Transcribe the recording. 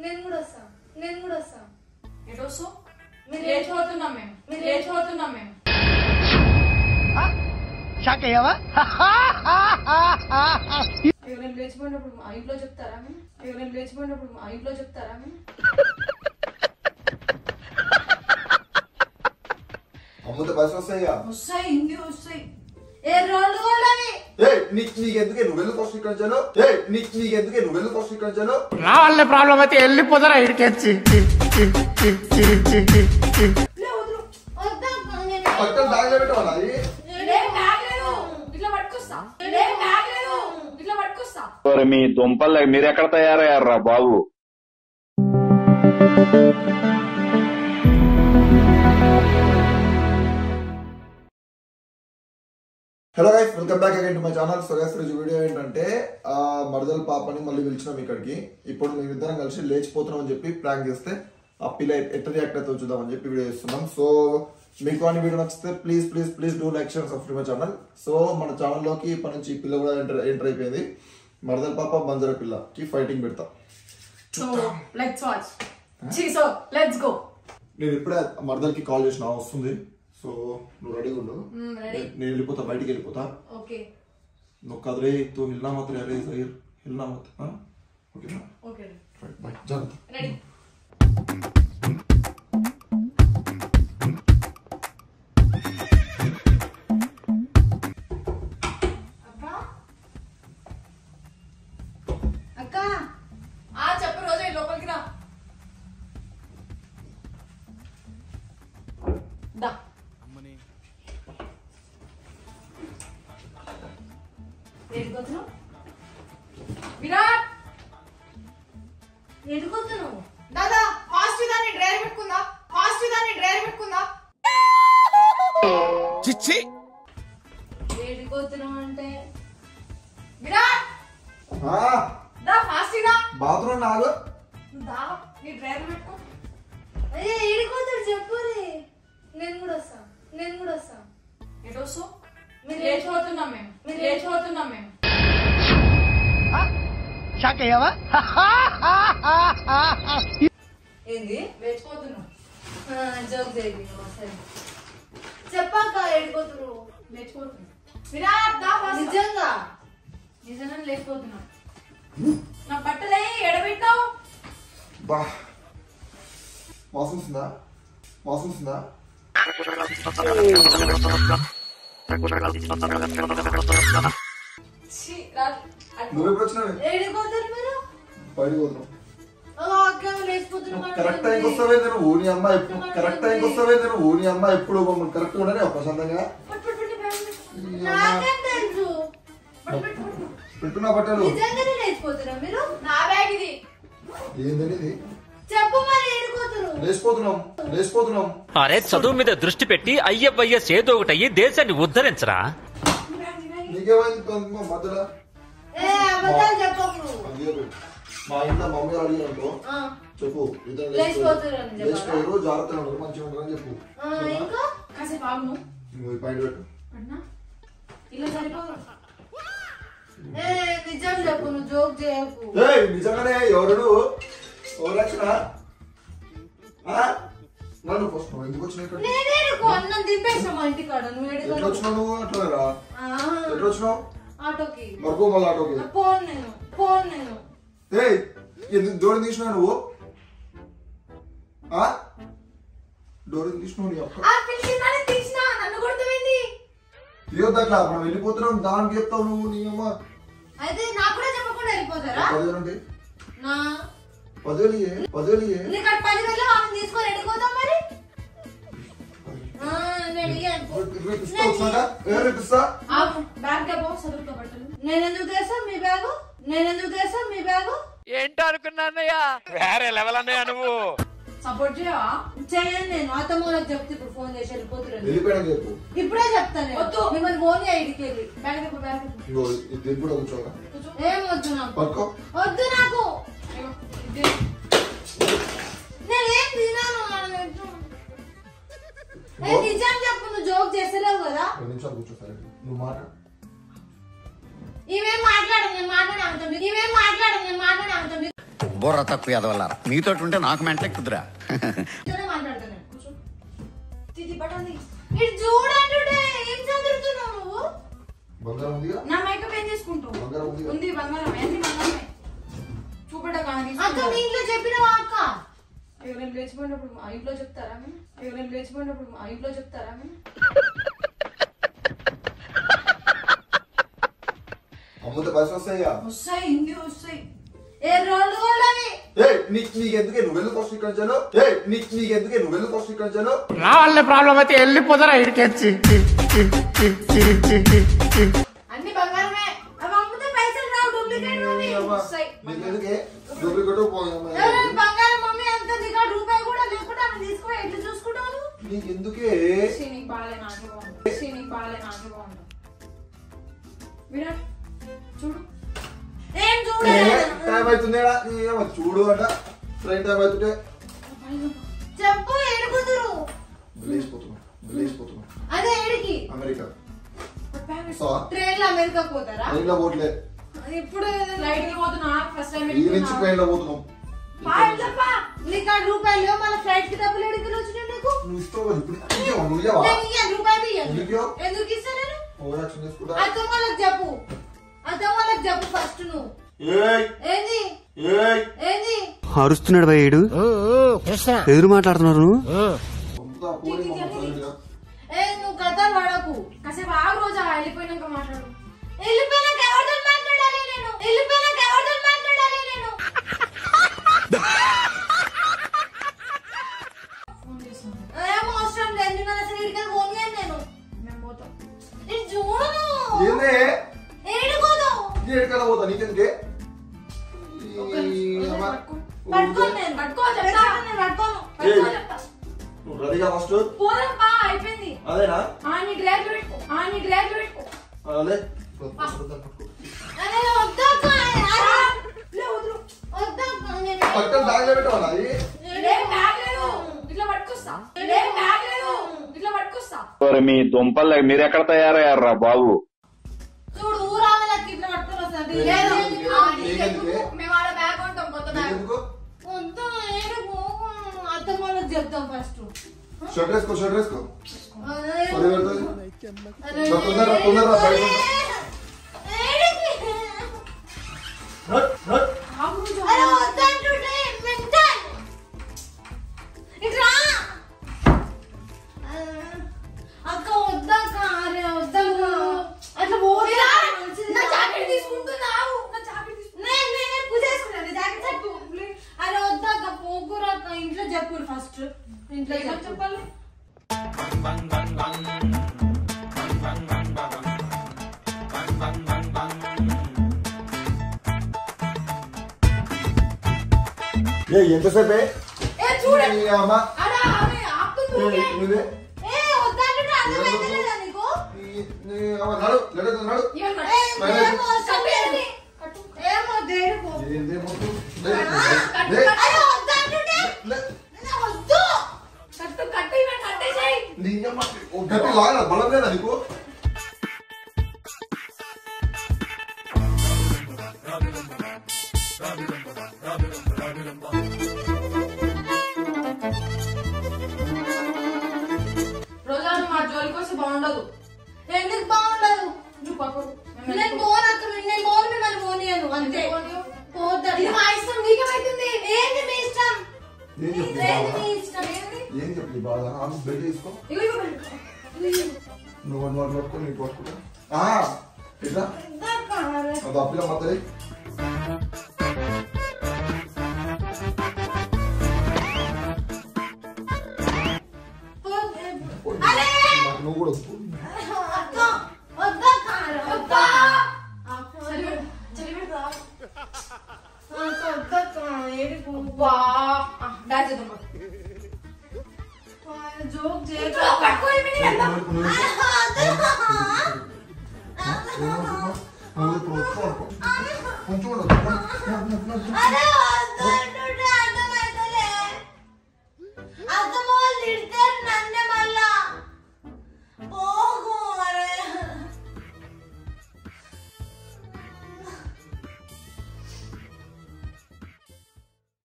నేను కూడా వస్తా నేను కూడా వస్తా ఎటు వస్తావు మీరు లేచిపోతున్నాం మేము మీరు లేచిపోతున్నాం మేము అయ్యో నేను లేచిపోయినప్పుడు మా ఇంట్లో చెప్తారా మేము అయ్యో నేను లేచిపోయినప్పుడు మా ఇంట్లో చెప్తారా మేము అమ్ముతే బస్ వస్తాయిగా వస్తాయి హిందీ వస్తాయి ఏ రోడ్డు కూడా అవి. ఏ నీకు నీకు ఎందుకే నువ్వు వెళ్ళు ఫస్ట్ ఇక్కడ చాలు ఏ నీకు నీకు ఎందుకే నువ్వు వెళ్ళు ఫస్ట్ ఇక్కడ చాలు నా వల్లే ప్రాబ్లం అయితే వెళ్ళిపోతారా ఇడికెచ్చి లే వదులు వద్దా నేను పక్కన బ్యాగ్ పెట్టవాలి అది లే బ్యాగ్ లేదు ఇట్లా పట్టుకొస్తా లే బ్యాగ్ లేదు ఇట్లా పట్టుకొస్తా మరి మీ దుంపలు మీరెక్కడ తయారయ్యారా బాబు hello guys welcome back again to my channel so guys రోజు వీడియో ఏంటంటే ఆ మరదల పాపని మళ్ళీ పిలిచినాం ఇక్కడికి ఇప్పుడు మేమిద్దరం కలిసి లేచిపోతున్నాం అని చెప్పి ప్రాంక్ చేస్తే ఆ పిల్ల ఎట్లా రియాక్ట్ అవుతుందో చూద్దామని చెప్పి వీడియో చేస్తున్నాం సో మీకు అని వీడియో నచ్చితే please please please do like share subscribe my channel so మన ఛానల్లోకి ఇప్పటి నుంచి ఈ పిల్ల కూడా ఎంటర్ ఎంటర్ అయిపోయింది మరదల పాప బంజర పిల్లకి ఫైటింగ్ పెడతా సో లెట్స్ వాచ్ చీ సో లెట్స్ గో నేను ఇప్పుడే మరదలకి కాల్ చేసిన వస్తుంది సో నువ్వు రెడీగా ఉండు రెడీ నేను వెళ్ళిపోతా బయటికి వెళ్ళిపోతా ఓకే నువ్వు కదరే తూ హిల్నా మत रे अरे जहीर हिलना मत हाँ ओके ना ఓకే राइट बाय जाना రెడీ అక్క ఆ చెప్పు రోజు లోపలికి రా దా ఎడుకొస్తున్నావు విరాట్ ఎడుకొస్తున్నావు దాదా ఫాస్ట్ దాన్ని డ్రైవర్ పెట్టుకుందా ఫాస్ట్ దాన్ని డ్రైవర్ పెట్టుకుందా చిచ్చి ఎడుకొస్తున్నావు అంటే విరాట్ हाँ దా ఫాస్ట్ దా बाथरूम ना आगो దా నీ డ్రైవర్ పెట్టుకో అయ్యే ఎడుకోతాడు చెప్పు రే నేను కూడా వస్తా నేను కూడా వస్తా ఎటు వస్తావు మీరు లేచిపోతున్నాం మేము మీరు లేచిపోతున్నాం మేము షాక్ అయ్యావా ఏంది లేచిపోతున్నాం జోక్ చేయండి సరే చెప్పాక ఎడుకోతురు లేచిపోతున్నాం విరాట్ దా ఫాస్ట్ నిజంగా నిజంగా లేచిపోతున్నాం నా బట్టలే ఎడబెట్టావు బా వాసన వస్తుందా వాసన వస్తుందా ఛీ, రా- అది- నువ్వు ఎప్పుడు వచ్చినావు ఎడుకోతారు మీరు బయటకు పోతున్నావు ఓ అక్క లేచిపోతున్నా కరెక్ట్ టైంకి వస్తావే నేను ఊని అమ్మ ఎప్పుడు కరెక్ట్ టైంకి వస్తావే నేను ఊని అమ్మ ఎప్పుడు కరెక్ట్ ఉండనే ప్రశాంతంగా పట్టు, పట్టు, పట్టు, బ్యాగ్ పెట్టు. ఈ అమ్మ నాకేం తెలుసు పట్టు, పట్టు, పట్టు. పెట్టుకున్న బట్టలు నిజంగానే లేచిపోతున్నా మీరు నా బ్యాగ్ ఇది ఏందని ఇది చెప్పు మరి ఎడుకోతురు లేచిపోతున్నాం లేచిపోతున్నాం అరే చదువు మీద దృష్టి పెట్టి అయ్యవయ్య సేదోగటయ్యి దేశాన్ని ఉద్ధరించరా నీకేమైంది మధ్యలో ఏ అబద్ధాలు చెప్పకు అందుకే పెట్టు. మా ఇంట్లో మమ్మీ అడిగారు అనుకో ఆ, చెప్పు ఇద్దరు లేచిపోతుర్రు అని చెప్పాలా? లేచిపోయారు జాగ్రత్తగా ఉండరు మంచిగా ఉండరు అని చెప్పు ఆ, ఇంకా కాసేపు ఆగు నువ్వు. నువ్వు ఈ పైన పెట్టు పట్నా? ఇలా సరిపోదు ఏ నిజం చెప్పు నువ్వు జోక్ చేయకు ఏయ్ నిజంగానే ఎవరు నువ్వు ఎవరు వచ్చినా నన్ను ఫస్ట్ నువ్వు ఎందుకు వచ్చినావు ఇక్కడ నేనే ఎడుకో అన్నం దింపేసిన మా ఇంటి కాడ నువ్వు ఎట్లా ఎడుకో వచ్చినావు నువ్వు అట్లా రా ఎట్లా వచ్చినావు ఆటోకి మరొక మళ్ళీ ఆటోకి ఆ, పోను నేను పోను నేను ఏయ్ ఎందుకు డోర్ తీసినావు నువ్వు ఆ డోర్ తీసినావు నీ అక్క ఆ పిలిచిందని తీసిన నన్ను కొడుతుంది తీయొద్దు అట్లా మనం వెళ్ళిపోతున్నాం దానికి చెప్తావు నువ్వు నీ అమ్మ అయితే నాకు కూడా చెప్పకుండా వెళ్ళిపోతారా పదివేలు అంటే నా పదివేలు ఇయ్యే, పదివేలు ఇయ్యే. నీకు అటు పదివేలు ఆమె తీసుకొని ఎడుకోదాం మరి ఆ, నేను ఇయ్యను. రేపు ఇస్తా వచ్చినాక ఏ రేపు ఇస్తా ఆగు బ్యాగ్ డబ్బో చదువుతో బట్టలు నేను ఎందుకు తెస్తా మీ బ్యాగు నేను ఎందుకు తెస్తా మీ బ్యాగు ఏంటో అనుకున్నానయ్యా వేరే లెవెల్ అన్నయ్య నువ్వు సపోర్ట్ చేయవా చేయను నేను అత్తమ్మలకు చెప్తే ఇప్పుడు ఫోన్ చేసి వెళ్ళిపోతున్నాను వెళ్ళిపోయాక చెప్పు ఇప్పుడే చెప్తాను వద్దు. మిమ్మల్ని ఫోన్ ఐడికి వెళ్ళి బ్యాగ్ డబ్బో బ్యాగ్ డబ్బో. ఇంకో ఇది కూడా కూర్చోగా కూర్చో. ఏం వద్దు నాకు పట్టుకో వద్దు నాకు ఇదిగో, ఇది. నేనేం తినాను మనం ఎట్లా? ఏ నిజం చెప్పు నువ్వు జోక్ చేస్తలేవు కదా రెండు నిమిషాలు కూర్చో సరే నువ్వు మాట ఇవేం మాట్లాడు నేను మాట్లాడాను ఇవేం మాట్లాడు నేను మాట్లాడాను బుర్ర తక్కువ ఎదవల్లారా మీతో ఉంటే నాకు మెంటలెక్కుదురా ఇతనే మాట్లాడుతున్నాను కూర్చో తిది పట్టండి ఇటు చూడండి ఏం చదువుతున్నావు నువ్వు బంగారం ఉందిగా నా మేకప్ ఏం చేసుకుంటావు బంగారం ఉందిగా ఉంది బంగారం అన్ని బంగారమే చూపడ అక్క మీ ఇంట్లో చెప్పినవా అక్క ఎవరైనా లేచిపోయినప్పుడు మా ఇంట్లో చెప్తారా మేము ఎవరైనా లేచిపోయినప్పుడు మా ఇంట్లో చెప్తారా మేము అమ్ముతే బస్ వస్తాయిగా వస్తాయి ఇంకే వస్తాయి ఏ రోడ్డు కూడా అవి. ఏ నీకు నీకు ఎందుకే నువ్వు వెళ్ళి ఫస్ట్ ఇక్కడ చాలు ఏ నీకు నీకు ఎందుకే నువ్వు వెళ్ళి ఫస్ట్ ఇక్కడ చాలు నా వల్లే ప్రాబ్లం అయితే వెళ్ళిపోతారా ఇడికెచ్చి అన్ని బంగారమే అవి అమ్మితే పైసలు రావు డూప్లికేట్ అవి వస్తాయి నీకు ఎందుకే డూప్లికేట్ ఎవరైనా బంగారం మమ్మీ అంత దిగా రూపాయి కూడా లేకుండా అవి తీసుకుని ఎట్లా చూసుకుంటావు నీకు ఎందుకే శ్రీ నీకు బాగాలే నాకే బాగుంది శ్రీ నీకు బాగాలే నాకే బాగుంది విరాట్ చూడు ఏం ఏ, చూడలేదు టైం అవుతుందేడా నీ ఏమో చూడు అంట ట్రైన్ టైం అవుతుంటే చెప్పు ఏడుకుదురు లేచిపోతున్నాం లేచిపోతున్నాం అదే ఏడికి అమెరికా బ్యాగ్ సో ట్రైన్ లో అమెరికా పోతారా ట్రైన్ లో పోట్లే ఇప్పుడు ఫ్లైట్ కి పోతున్నా ఫస్ట్ టైం ఈ నుంచి ట్రైన్ లో పోతున్నాం నీకు ఆ రూపాయలు మళ్ళీ ఫ్లైట్ కి డబ్బులు ఎడికి వచ్చినాయి నీకు నువ్వు ఇస్తావు కదా ఇప్పుడు ఇయ్యవా? నువ్వు ఇయ్యవా? నేను ఇయ్యను, రూపాయలు ఇయ్యను. ఎందుకు ఇయ్యవు? ఎందుకు ఇస్తా నేను ఓవర్ యాక్షన్ చేసుకుంటా అర్థం వాళ్ళకి చెప్పు అర్థం వాళ్ళకి చెప్పు ఫస్ట్ నువ్వు ఏయ్ ఏంది ఏయ్ ఏంది అరుస్తున్నాడు భయ్యుడు ఎదురు మాట్లాడుతున్నారు నువ్వు పంపుతా, పోనీ మమ్మల్ని. ఏ నువ్వు కథలు పడకు కాసేపు ఆగు రోజా వెళ్ళిపోయినాక మాట్లాడు వెళ్ళిపోయినాక ఎవరితో మాట్లాడాలి నేను వెళ్ళిపోయినాక ఎవరితో మాట్లాడాలి నేను ఫోన్ చేస్తాను ఏం అవసరం లేదు నేను అసలు ఇక్కడికి పోనీ నేను మేము పోతాం నేను చూడను ఏందే ఏడుకోదు ఎక్కడికైనా పోతా నీకెందుకే ఒక్క ఈ నిమిషం. అమ్మ. పట్టుకోను నేను పట్టుకో చెప్తా. నేను పట్టుకోను ఏయ్, పట్టుకో చెప్తా. నువ్వు రెడీగా ఫస్ట్ పోదాం పా అయిపోయింది అదేనా ఆ నీ డ్రాగ్ పెట్టుకో ఆ నీ డ్రాగ్ పెట్టుకో అదే అరే వద్దక్క లే వదులు వద్దక్క నేను పక్కన బ్యాగ్ లో పెట్టావా అది లే బ్యాగ్ లేదు ఇట్లా పట్టుకొస్తా లే బ్యాగ్ లేదు ఇట్లా పట్టుకొస్తా మరి మీ దుంపలు మీరు ఎక్కడ తయారయ్యారా బాబు చూడు ఊరాళ్ళకి ఇట్లా పట్టుకొని వస్తుంది లేదు నీకెందుకు? ఆ, నీకెందుకు? నీకెందుకు? మేము ఆడ బ్యాగ్ కొంటాం కొత్త బ్యాగ్ నీకెందుకు వద్దు ఏడుకో అర్థం వాళ్ళకి చెప్తాం ఫస్ట్ షర్ట్ వేసుకో షర్ట్ వేసుకో అరే పది పెడుతుంది అరే తొందరగా తొందరగా బయట ఉంది. ఏడికి నట్, నట్. ఆగు రోజు. అరే వద్దంటుంటే మెంటల్ ఇట్రా అక్క వద్దక్క అరే వద్దక్క అట్లా పోరా నా జాకెట్ తీసుకుంటున్నావు నా జాకెట్ తీసుకుంటున్నావు నేను నేనే పూజ చేసుకున్నాను జాకెట్ చెప్పు అరే వద్దక్క పోకురా అక్క ఇంట్లో చెప్పు ఫస్ట్ ఇంట్లో ఏమని చెప్పు చెప్పాలి ఏ ఎంతసేపే ఏ చూడండి ఈ అమ్మ అడా ఆమె ఆపుతుంది ఏ, ఊరికే. నువ్వే ఏ వద్దంటుంటే అర్థమైతలేదా నీకు ఈ- నీ అమ్మ నడు నడు నడు ఇవ్వండి ఏ, మరి. ఏమో సమయాన్ని. ఏమో దేడుకో ఏందే మొత్తం? లే, కట్టు, లే, అరే వద్దంటుంటే లే. నా వద్దు కట్టు కట్టు ఇవ్వండి కట్టేసాయి నీ అమ్మ ఓ గట్టి లాగా బలం లేదా నీకు రోజా నువ్వు మా జోలికి వస్తే బాగుండదు ఎందుకు బాగుండదు నువ్వు పక్కకు మేము నేను పోను అక్క నేను పోను మిమ్మల్ని పోనీయను అంతే పోతాడు ఇది మా ఇష్టం నీకేమైతుంది ఏంది మీ ఇష్టం ఏం చెప్పి ఏంది బాధ మీ ఇష్టం ఏంది ఏం చెప్పి బాధ ఆమె బయట తీసుకో ఇగో ఇగో పెట్టుకో. నువ్వు నువ్వు అట్లా పట్టుకో నీకు పట్టుకుంటా ఆ ఇట్లా వద్దక్క, అరే. అది అప్పిల మత్తరి పో- అరే నాకు నువ్వు కూడా వద్దు. అక్క వద్దక్క, అరే, వద్దా. అక్క, చలి పెట్టు, చలి పెట్టు రా. అక్క, వద్దక్క, ఏడుపు. వా ఆ, డాన్స్ చేద్దాం పట్టు. ఆయన జోక్ చేయకు. ఇట్లా పట్టుకో ఇవి నీ వెళ్దాం. నువ్వు- నువ్వు- వద్దక్క. ఏమనుకున్నావు? నువ్వు ఇప్పుడు వస్తావు అనుకో. కొంచెం కూడా వద్దు. అరే వద్దంటుంటే